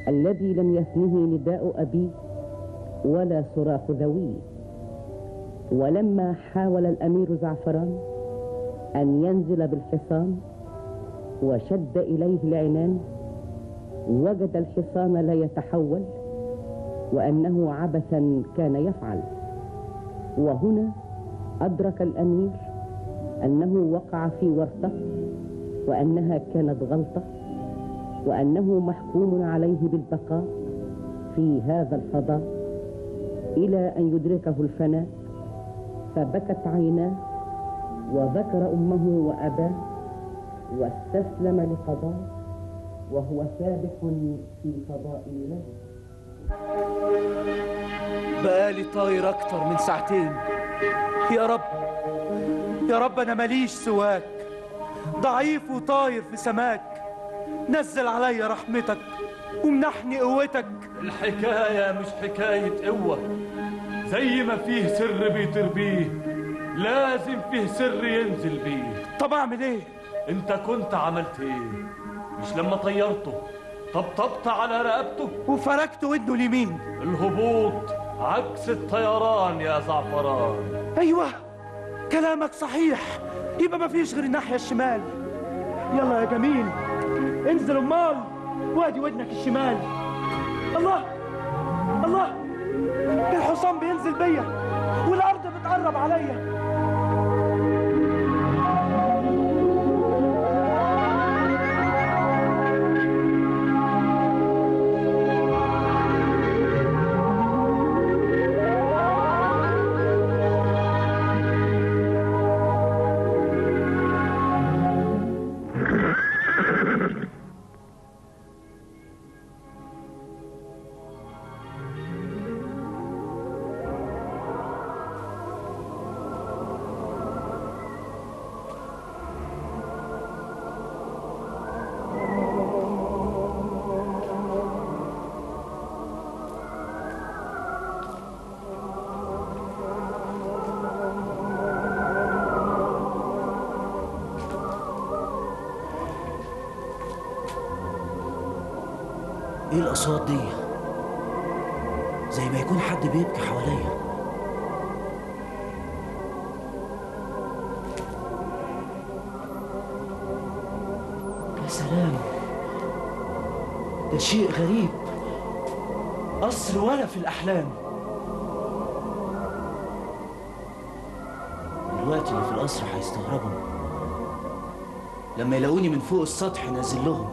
الذي لم يثنه نداء أبيه ولا صراخ ذويه ولما حاول الأمير زعفران أن ينزل بالحصان وشد إليه العنان وجد الحصان لا يتحول وأنه عبثا كان يفعل وهنا أدرك الأمير أنه وقع في ورطة وأنها كانت غلطة وأنه محكوم عليه بالبقاء في هذا الفضاء إلى أن يدركه الفناء فبكت عيناه وذكر أمه وأباه واستسلم لقضاء وهو سابح في فضاء الله بقالي طاير أكتر من ساعتين يا رب يا رب أنا ماليش سواك ضعيف وطاير في سماك نزل عليا رحمتك ومنحني قوتك الحكاية مش حكاية قوة زي ما فيه سر بيطير بيه لازم فيه سر ينزل بيه طب أعمل إيه؟ انت كنت عملت ايه مش لما طيرته طبطبت على رقبته وفركت ودنه اليمين الهبوط عكس الطيران يا زعفران أيوة كلامك صحيح يبقى مفيش غير الناحية الشمال يلا يا جميل انزل امال وادي ودنك الشمال الله الله الحصان بينزل بيا والارض بتقرب عليا ايه الاصوات دي زي ما يكون حد بيبكي حواليا يا سلام ده شيء غريب قصر ولا في الاحلام دلوقتي اللي في القصر هيستغربوا لما يلاقوني من فوق السطح نازل لهم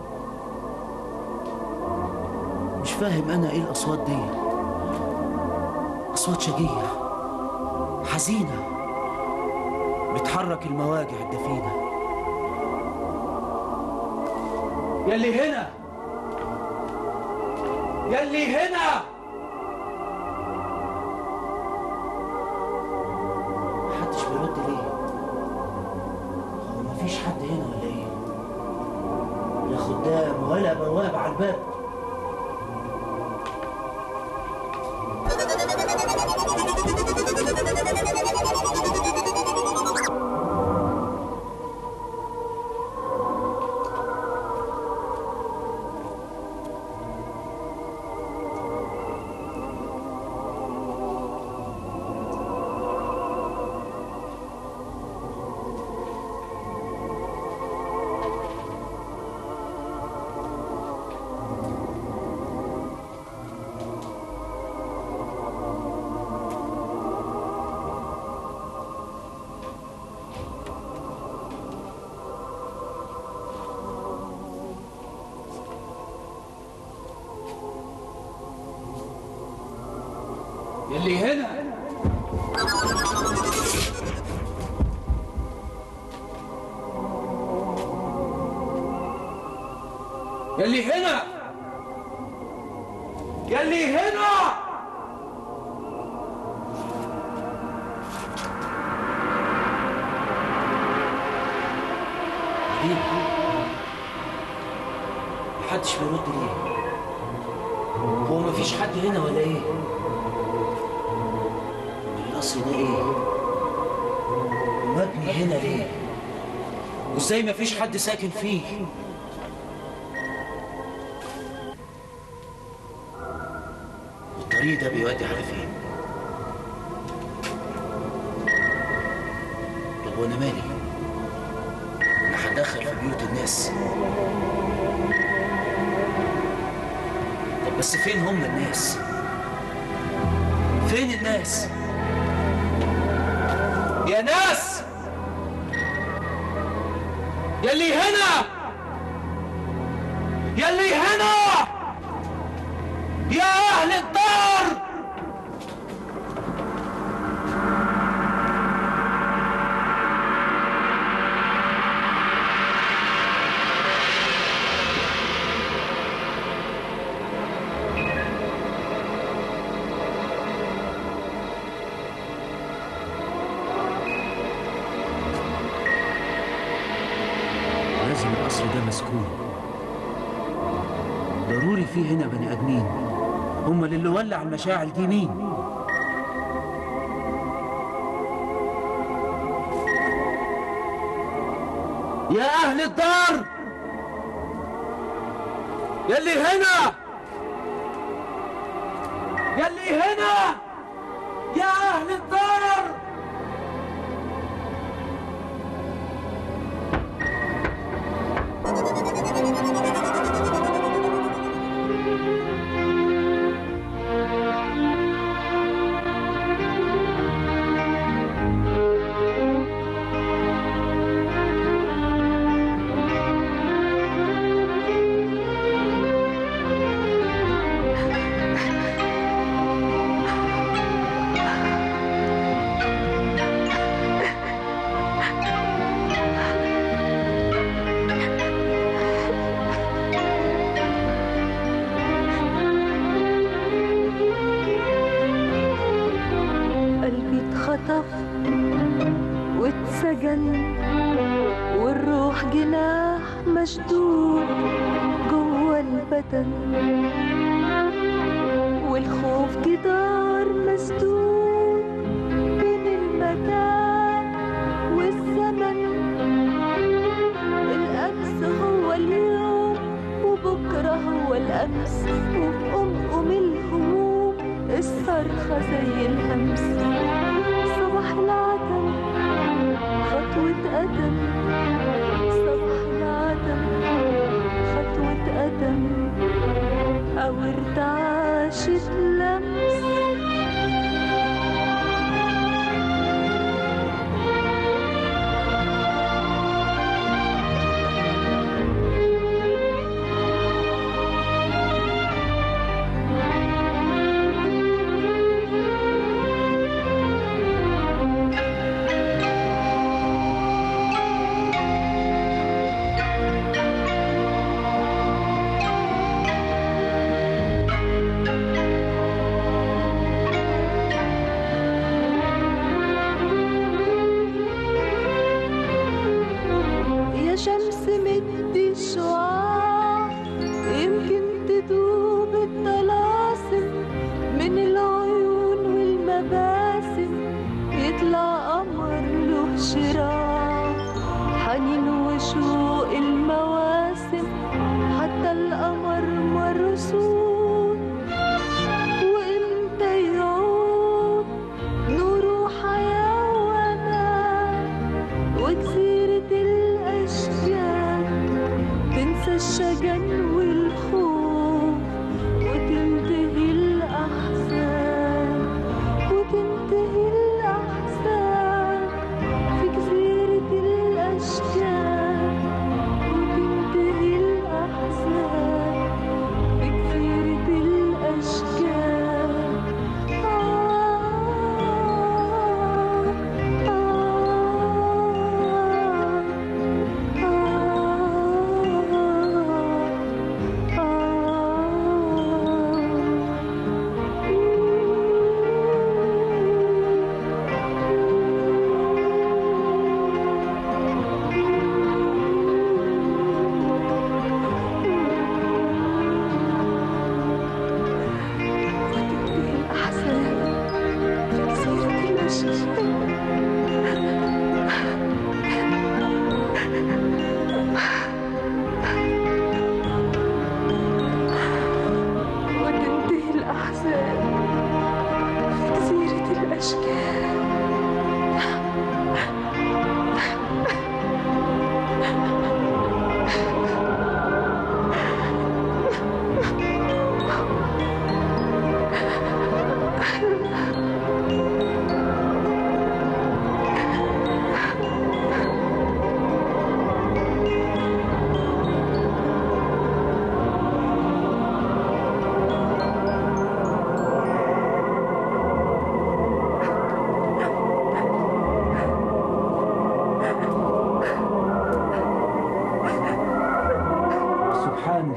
مش فاهم انا ايه الاصوات دي اصوات شجيه حزينه بتحرك المواجع الدفينه يلي هنا يلي هنا محدش بيرد ليه هو مفيش حد هنا ولا ايه لا خدام ولا بواب على الباب يلي هنا يلي هنا يلي هنا ليه؟ محدش بيرد ليه؟ هو مفيش حد هنا ولا ايه؟ القصر ده ايه؟ مبني هنا ليه؟ وازاي مفيش حد ساكن فيه؟ الطريق ده بيودي على فين طب وانا مالي انا هتدخل في بيوت الناس طب بس فين هم الناس فين الناس يا ناس يلي هنا يلي هنا يا اهل الدار لازم القصر ده مسكون ضروري في هنا بني ادمين هم اللي ولع المشاعل دي مين يا اهل الدار يلي هنا يلي هنا يا اهل الدار قلبي اتخطف واتسجن والروح جناح مشدود جوه البدن والخوف جدار مسدود بين المكان والزمن الأمس هو اليوم وبكرة هو الأمس وفي أمقم الهموم الصرخة زي الهمس صباح العدم خطوة قدم صباح العدم خطوة قدم أو ارتعاشة لمس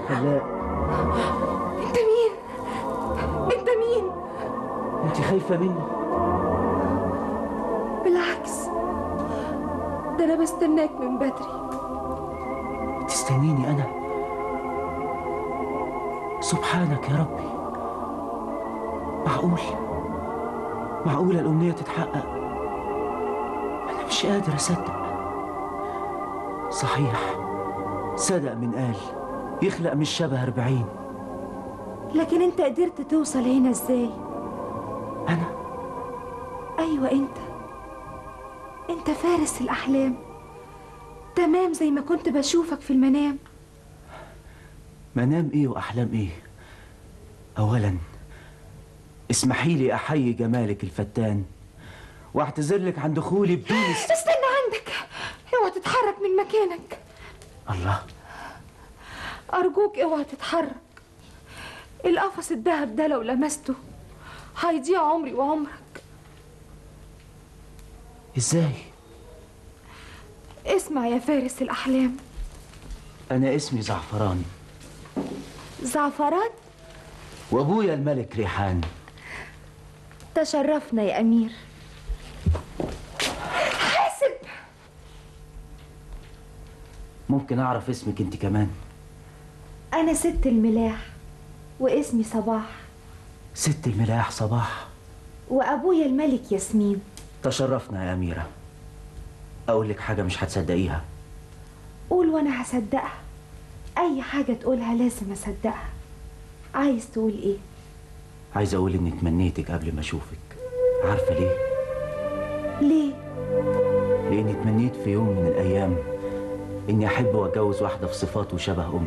الحلاق انت مين انت مين انت خايفة مني بالعكس ده انا بستناك من بدري تستنيني أنا سبحانك يا ربي معقول معقولة الأمنية تتحقق أنا مش قادر أصدق صحيح صدق من قال يخلق مش شبه أربعين لكن انت قدرت توصل هنا ازاي أنا ايوه انت انت فارس الاحلام تمام زي ما كنت بشوفك في المنام منام إيه وأحلام إيه أولا اسمحي لي أحيي جمالك الفتان واعتذر لك عن دخولي بدون است... استنى عندك اوعى تتحرك من مكانك الله ارجوك اوعى تتحرك القفص الدهب ده لو لمسته هيضيع عمري وعمرك إزاي اسمع يا فارس الاحلام أنا اسمي زعفران زعفران وأبويا الملك ريحان تشرفنا يا امير حاسب ممكن أعرف اسمك أنت كمان انا ست الملاح واسمي صباح ست الملاح صباح وابويا الملك ياسمين تشرفنا يا أميرة أقول لك حاجة مش هتصدقيها قول وانا هصدقها اي حاجه تقولها لازم اصدقها عايز تقول ايه عايز أقول إني تمنيتك قبل ما أشوفك عارفة ليه؟ ليه لأني تمنيت في يوم من الأيام إني أحب وأتجوز واحدة في صفات وشبه أمي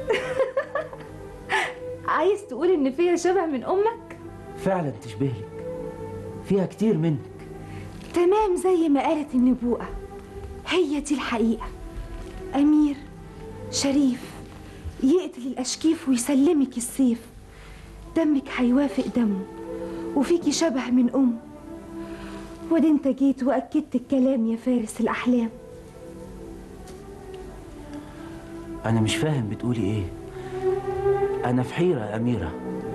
عايز تقول ان فيا شبه من امك فعلا تشبهلك فيها كتير منك تمام زي ما قالت النبوءه هي دي الحقيقه امير شريف يقتل الاشكيف ويسلمك السيف دمك هيوافق دمه وفيكي شبه من ام ودي انت جيت واكدت الكلام يا فارس الاحلام أنا مش فاهم بتقولي إيه أنا في حيرة يا أميرة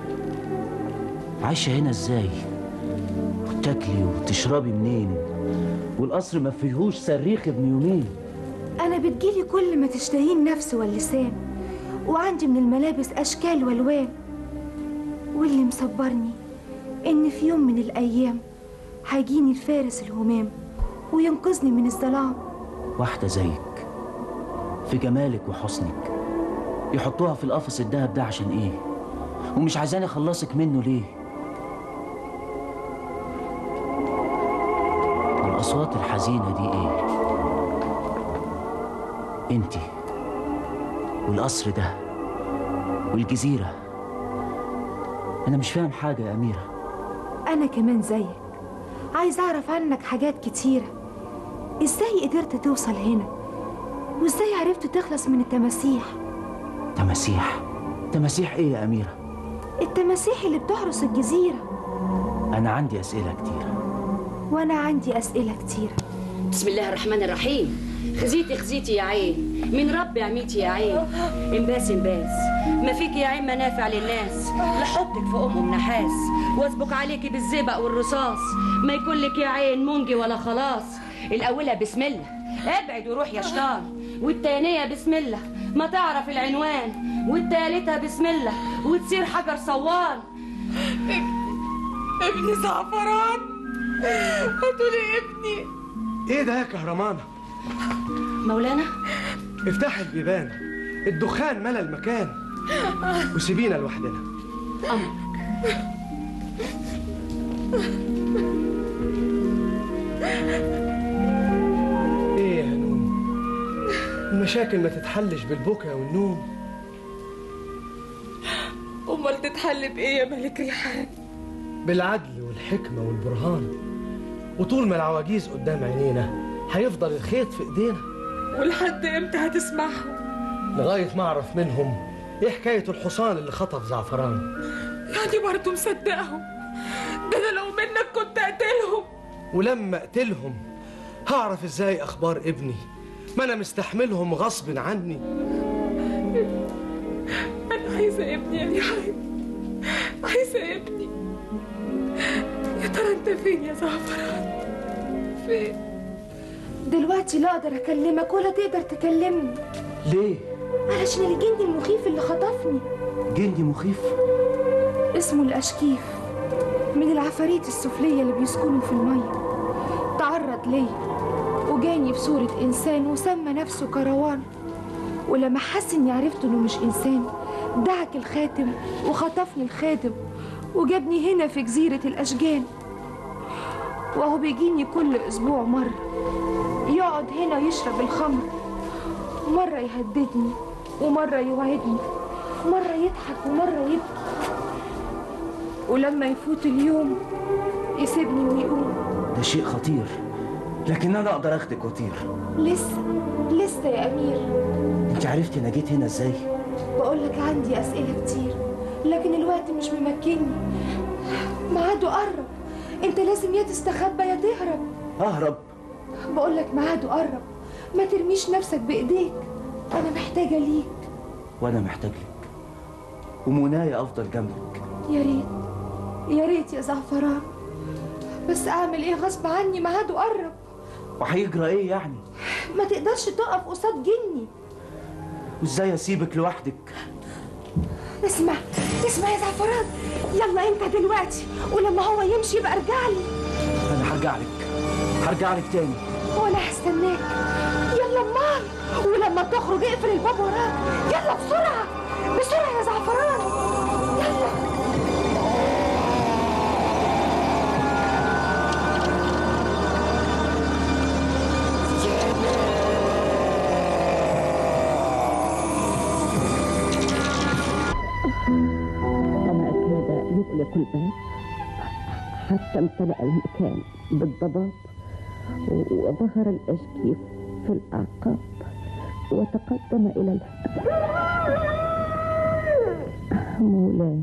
عايشة هنا إزاي وتاكلي وتشربي منين والقصر ما فيهوش صريخ ابن يومين أنا بتجيلي كل ما تشتهيه النفس واللسان وعندي من الملابس أشكال والوان واللي مصبرني إن في يوم من الأيام هيجيني الفارس الهمام وينقذني من الظلام واحدة زيك في جمالك وحسنك يحطوها في القفص الدهب ده عشان ايه ومش عايزاني اخلصك منه ليه والاصوات الحزينة دي ايه انتي والقصر ده والجزيرة انا مش فاهم حاجة يا اميرة أنا كمان زيك عايز أعرف عنك حاجات كتيرة إزاي قدرت توصل هنا وإزاي عرفت تخلص من التماسيح تماسيح تماسيح ايه يا اميرة التماسيح اللي بتحرس الجزيرة انا عندي اسئلة كتيرة وأنا عندي أسئلة كتيرة بسم الله الرحمن الرحيم خزيتي خزيتي يا عين من ربي عميتي يا عين انباس انباس ما فيك يا عين منافع للناس لحطك في ام نحاس واسبك عليكي بالزئبق والرصاص ما يكون لك يا عين منجي ولا خلاص الاولى بسم الله ابعد وروح يا شيطان والتانية بسم الله ما تعرف العنوان والتالتة بسم الله وتصير حجر صوان ابني زعفران هاتولي ابني ايه ده يا كهرمانة مولانا افتحي البيبان الدخان ملى المكان وسيبينا لوحدنا ايه يا نوم المشاكل ما تتحلش بالبكا والنوم امال تتحل بايه يا ملك ريحان بالعدل والحكمة والبرهان وطول ما العواجيز قدام عينينا هيفضل الخيط في ايدينا ولحد امتى هتسمعهم لغاية ما اعرف منهم ايه حكاية الحصان اللي خطف زعفران يعني برضه مصدقهم ده انا لو منك كنت اقتلهم ولما اقتلهم هعرف ازاي اخبار ابني ما انا مستحملهم غصب عني عايزة ابني يا نهاية عايزة ابني يا ترى انت فين يا زعفران فين دلوقتي لا اقدر اكلمك ولا تقدر تكلمني ليه علشان الجندي المخيف اللي خطفني جندي مخيف اسمه الاشكيف من العفاريت السفلية اللي بيسكنوا في المية تعرض ليا وجاني في صورة إنسان وسمى نفسه كروان ولما حس إني عرفت إنه مش إنسان دعك الخاتم وخطفني الخادم وجابني هنا في جزيرة الأشجان وهو بيجيني كل أسبوع مرة يقعد هنا يشرب الخمر مرة يهددني ومرة يوعدني مرة يضحك ومرة يبكي ولما يفوت اليوم يسيبني ويقوم ده شيء خطير لكن انا اقدر اخدك واطير لسه لسه يا أمير انت عرفتي انا جيت هنا ازاي بقول لك عندي أسئلة كتير لكن الوقت مش ممكنني ميعاده قرب انت لازم يا تستخبى يا تهرب اهرب بقول لك ميعاده قرب ما ترميش نفسك بايديك انا محتاجه ليك وانا محتاج لك ومنايا افضل جنبك يا ريت يا ريت يا زعفران بس اعمل ايه غصب عني ميعاده قرب وهيجرى ايه يعني ما تقدرش تقف قصاد جني وازاي اسيبك لوحدك اسمع اسمع يا زعفران يلا انت دلوقتي ولما هو يمشي يبقى ارجع لي انا هرجع لك هرجع لك تاني وانا هستناك يلا امال ولما تخرج اقفل الباب وراك يلا بسرعه بسرعه يا زعفران يلا وما كاد يغلق الباب حتى امتلأ المكان بالضباب وظهر الأشكيف في الأعقاب وتقدم إلى ال... مولاي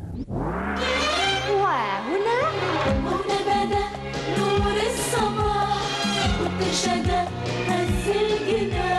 وهنا هنا بدا نور الصباح والشجا هز الجبال